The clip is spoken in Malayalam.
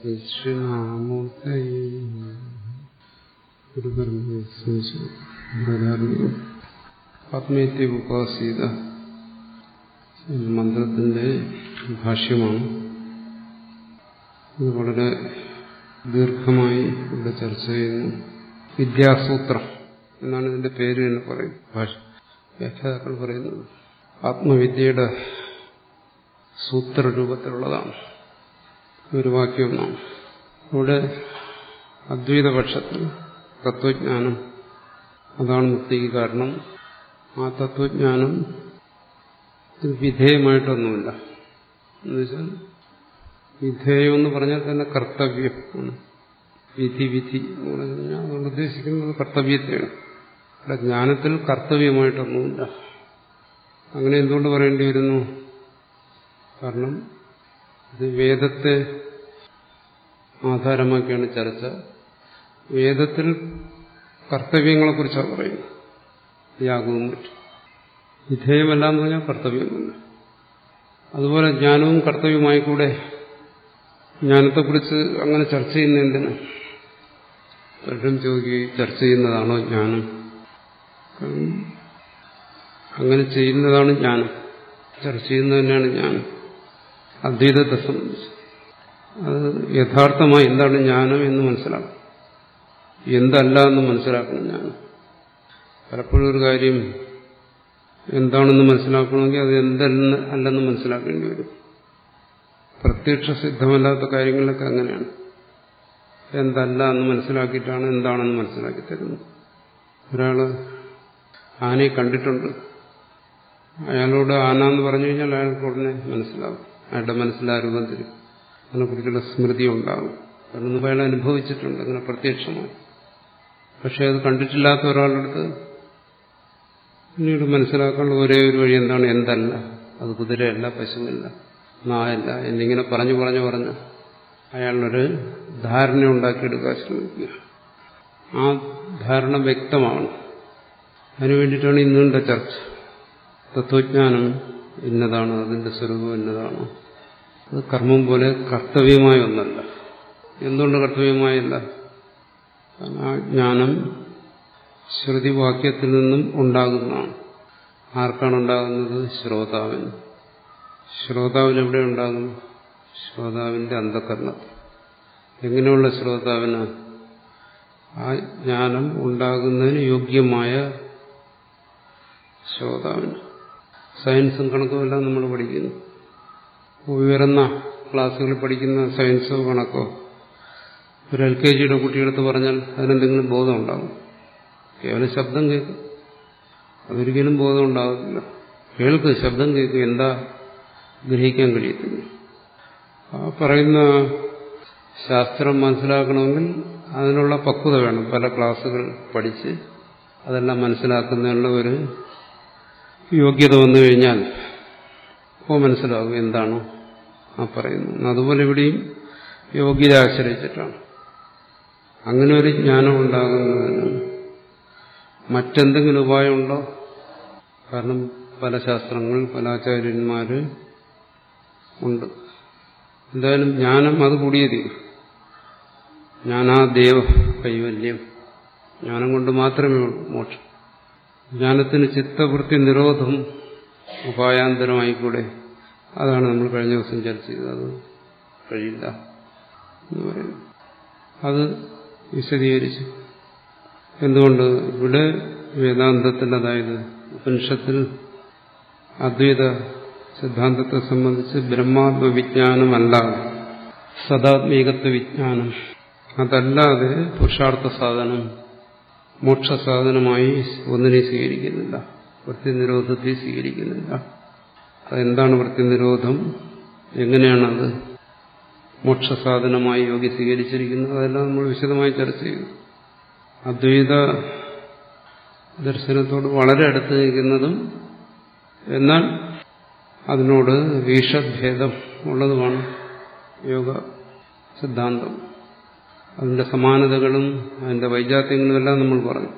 ദക്ഷിണാമൂർത്തയേ ആത്മീയത്തെ ഉപാസീത മന്ത്രത്തിന്റെ ഭാഷ്യമാണ് ഇത് വളരെ ദീർഘമായി ഇവിടെ ചർച്ച ചെയ്യുന്നു വിദ്യാസൂത്രം എന്നാണ് ഇതിന്റെ പേര് തന്നെ പറയും ഭാഷ വ്യാഖ്യാതാക്കൾ പറയുന്നത് ആത്മവിദ്യയുടെ സൂത്രരൂപത്തിലുള്ളതാണ് ഒരു വാക്യമെന്നാണ് ഇവിടെ അദ്വൈതപക്ഷത്തിൽ തത്വജ്ഞാനം അതാണ് മുക്തിക്ക് കാരണം ആ തത്വജ്ഞാനം വിധേയമായിട്ടൊന്നുമില്ല എന്നുവെച്ചാൽ വിധേയം എന്ന് പറഞ്ഞാൽ തന്നെ കർത്തവ്യം ആണ് വിധി വിധി എന്ന് പറഞ്ഞു കഴിഞ്ഞാൽ അതുകൊണ്ട് ഉദ്ദേശിക്കുന്നത് കർത്തവ്യത്തെയാണ് ഇവിടെ ജ്ഞാനത്തിൽ കർത്തവ്യമായിട്ടൊന്നുമില്ല അങ്ങനെ എന്തുകൊണ്ട് പറയേണ്ടി വരുന്നു കാരണം ഇത് വേദത്തെ ആധാരമാക്കിയാണ് ചർച്ച വേദത്തിൽ കർത്തവ്യങ്ങളെക്കുറിച്ചാണ് പറയുന്നത് യാഗവും മറ്റും വിധേയമല്ല എന്ന് പറഞ്ഞാൽ കർത്തവ്യമല്ല അതുപോലെ ജ്ഞാനവും കർത്തവ്യമായി കൂടെ ജ്ഞാനത്തെക്കുറിച്ച് അങ്ങനെ ചർച്ച ചെയ്യുന്ന എന്തിന് പലരും ചോദിക്കുകയും ചർച്ച ചെയ്യുന്നതാണോ ജ്ഞാനം അങ്ങനെ ചെയ്യുന്നതാണ് ജ്ഞാനം ചർച്ച ചെയ്യുന്നത് തന്നെയാണ് ജ്ഞാനം അദ്വൈതത്തെ സംബന്ധിച്ച് അത് യഥാർത്ഥമായി എന്താണ് ജ്ഞാനം എന്ന് മനസ്സിലാക്കണം എന്തല്ല എന്ന് മനസ്സിലാക്കണം ജ്ഞാനം പലപ്പോഴും ഒരു കാര്യം എന്താണെന്ന് മനസ്സിലാക്കണമെങ്കിൽ അത് എന്തെന്ന് അല്ലെന്ന് മനസ്സിലാക്കേണ്ടി വരും പ്രത്യക്ഷ സിദ്ധമല്ലാത്ത കാര്യങ്ങളിലൊക്കെ അങ്ങനെയാണ് എന്തല്ല എന്ന് മനസ്സിലാക്കിയിട്ടാണ് എന്താണെന്ന് മനസ്സിലാക്കി തരുന്നത് ഒരാള് ആനയെ കണ്ടിട്ടുണ്ട് അയാളോട് ആന എന്ന് പറഞ്ഞു കഴിഞ്ഞാൽ അയാൾക്ക് ഉടനെ മനസ്സിലാവും അയാളുടെ മനസ്സിലാ രൂപത്തിൽ അതിനെക്കുറിച്ചുള്ള സ്മൃതി ഉണ്ടാകും കാരണം അയാൾ അനുഭവിച്ചിട്ടുണ്ട് അങ്ങനെ പ്രത്യക്ഷമായി പക്ഷെ അത് കണ്ടിട്ടില്ലാത്ത ഒരാളെടുത്ത് പിന്നീട് മനസ്സിലാക്കാനുള്ള ഒരേ ഒരു വഴി എന്താണ് എന്തല്ല അത് കുതിരയല്ല പശുവല്ല നായല്ല എന്നിങ്ങനെ പറഞ്ഞു പറഞ്ഞു പറഞ്ഞ് അയാളൊരു ധാരണ ഉണ്ടാക്കിയെടുക്കാൻ ശ്രമിക്കുക ആ ധാരണ വ്യക്തമാണ് അതിനു വേണ്ടിയിട്ടാണ് ഇന്നുണ്ട ചർച്ച തത്വജ്ഞാനം ഇന്നതാണ് അതിന്റെ സ്വരൂപം ഇന്നതാണ് അത് കർമ്മം പോലെ കർത്തവ്യമായ ഒന്നല്ല എന്തുകൊണ്ട് കർത്തവ്യമായല്ല ആ ജ്ഞാനം ശ്രുതിവാക്യത്തിൽ നിന്നും ഉണ്ടാകുന്നതാണ് ആർക്കാണ് ഉണ്ടാകുന്നത് ശ്രോതാവിന് ശ്രോതാവിന് എവിടെ ഉണ്ടാകും ശ്രോതാവിന്റെ അന്ധകരണത്തിൽ എങ്ങനെയുള്ള ശ്രോതാവിന് ആ ജ്ഞാനം ഉണ്ടാകുന്നതിന് യോഗ്യമായ ശ്രോതാവിന് സയൻസും കണക്കുമെല്ലാം നമ്മൾ പഠിക്കുന്നു ഉയർന്ന ക്ലാസ്സുകളിൽ പഠിക്കുന്ന സയൻസോ കണക്കോ ഒരു എൽ കെ ജിയുടെ കുട്ടിയെടുത്ത് പറഞ്ഞാൽ അതിനെന്തെങ്കിലും ബോധം ഉണ്ടാകും കേവലം ശബ്ദം കേൾക്കും അതൊരിക്കലും ബോധം ഉണ്ടാകത്തില്ല കേൾക്ക് ശബ്ദം കേൾക്കും എന്താ ഗ്രഹിക്കാൻ കഴിയത്തില്ല ആ പറയുന്ന ശാസ്ത്രം മനസ്സിലാക്കണമെങ്കിൽ അതിനുള്ള പക്വത വേണം പല ക്ലാസ്സുകൾ പഠിച്ച് അതെല്ലാം മനസ്സിലാക്കുന്നതിനുള്ള ഒരു യോഗ്യത വന്നു കഴിഞ്ഞാൽ അപ്പോൾ മനസ്സിലാകും എന്താണ് ആ പറയുന്നത് അതുപോലെ ഇവിടെയും യോഗ്യത ആശ്രയിച്ചിട്ടാണ് അങ്ങനെ ഒരു ജ്ഞാനം ഉണ്ടാകുന്നതിന് മറ്റെന്തെങ്കിലും ഉപായമുണ്ടോ കാരണം പല ശാസ്ത്രങ്ങൾ പല ആചാര്യന്മാര് ഉണ്ട് എന്തായാലും ജ്ഞാനം അത് കൂടിയേ തീരും ജ്ഞാനാദേവ കൈവല്യം ജ്ഞാനം കൊണ്ട് മാത്രമേ ഉള്ളൂ മോക്ഷം ജ്ഞാനത്തിന് ചിത്തവൃത്തി നിരോധം ഉപായാന്തരമായിക്കൂടെ അതാണ് നമ്മൾ കഴിഞ്ഞ ദിവസം ചർച്ച ചെയ്തത് അത് കഴിയില്ല എന്ന് പറയുന്നു അത് വിശദീകരിച്ചു എന്തുകൊണ്ട് ഇവിടെ വേദാന്തത്തിൽ അതായത് ഉപനിഷത്തിൽ അദ്വൈത സിദ്ധാന്തത്തെ സംബന്ധിച്ച് ബ്രഹ്മാത്മ വിജ്ഞാനമല്ല സദാത്മീകത്വ വിജ്ഞാനം അതല്ലാതെ പുരുഷാർത്ഥ സാധനം മോക്ഷസാധനമായി ഒന്നിനെ സ്വീകരിക്കുന്നില്ല വൃത്തിനിരോധത്തെ സ്വീകരിക്കുന്നില്ല അതെന്താണ് വൃത്തിനിരോധം എങ്ങനെയാണത് മോക്ഷസാധനമായി യോഗി സ്വീകരിച്ചിരിക്കുന്നത് അതെല്ലാം നമ്മൾ വിശദമായി ചർച്ച ചെയ്തു അദ്വൈത ദർശനത്തോട് വളരെ അടുത്ത് നിൽക്കുന്നതും എന്നാൽ അതിനോട് വീഷഭേദം ഉള്ളതുമാണ് യോഗ സിദ്ധാന്തം അതിന്റെ സമാനതകളും അതിന്റെ വൈജാത്യങ്ങളും എല്ലാം നമ്മൾ പറഞ്ഞു